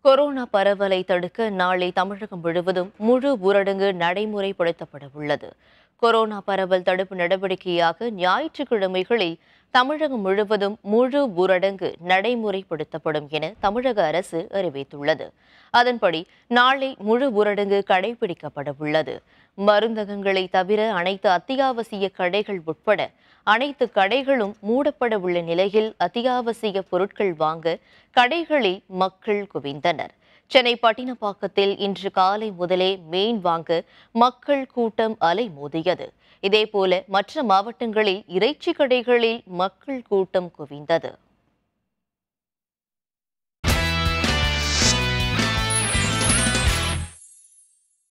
corona பரவலை தடுக்க நாளை தமிழகம் முழுவதும் முழு ஊரடங்கு நடைமுறைப்படுத்தப்பட உள்ளது கொரோனா பரவல் தடுப்பு நடவடிக்கையாக ஞாயிற்றுக்கிழமைகளில் தமிழகம் முழுவதும் முழு ஊரடங்கு நடைமுறைப்படுத்தப்படும் என தமிழக அரசு அறிவித்துள்ளது அதன்படி நாளை முழு ஊரடங்கு கடைபிடிக்கப்பட உள்ளது மருந்தகங்களை தவிர அனைத்து அத்தியாவசிய கடைகள் உட்பட அனைத்து கடைகளும் மூடப்பட உள்ள நிலையில் அத்தியாவசிய பொருட்கள் வாங்க கடைகளில் மக்கள் குவிந்தனர் சென்னை பட்டினப்பாக்கத்தில் இன்று காலை முதலே மீன் வாங்க மக்கள் கூட்டம் அலைமோதியது இதேபோல மற்ற மாவட்டங்களில் இறைச்சி கடைகளில் மக்கள் கூட்டம் குவிந்தது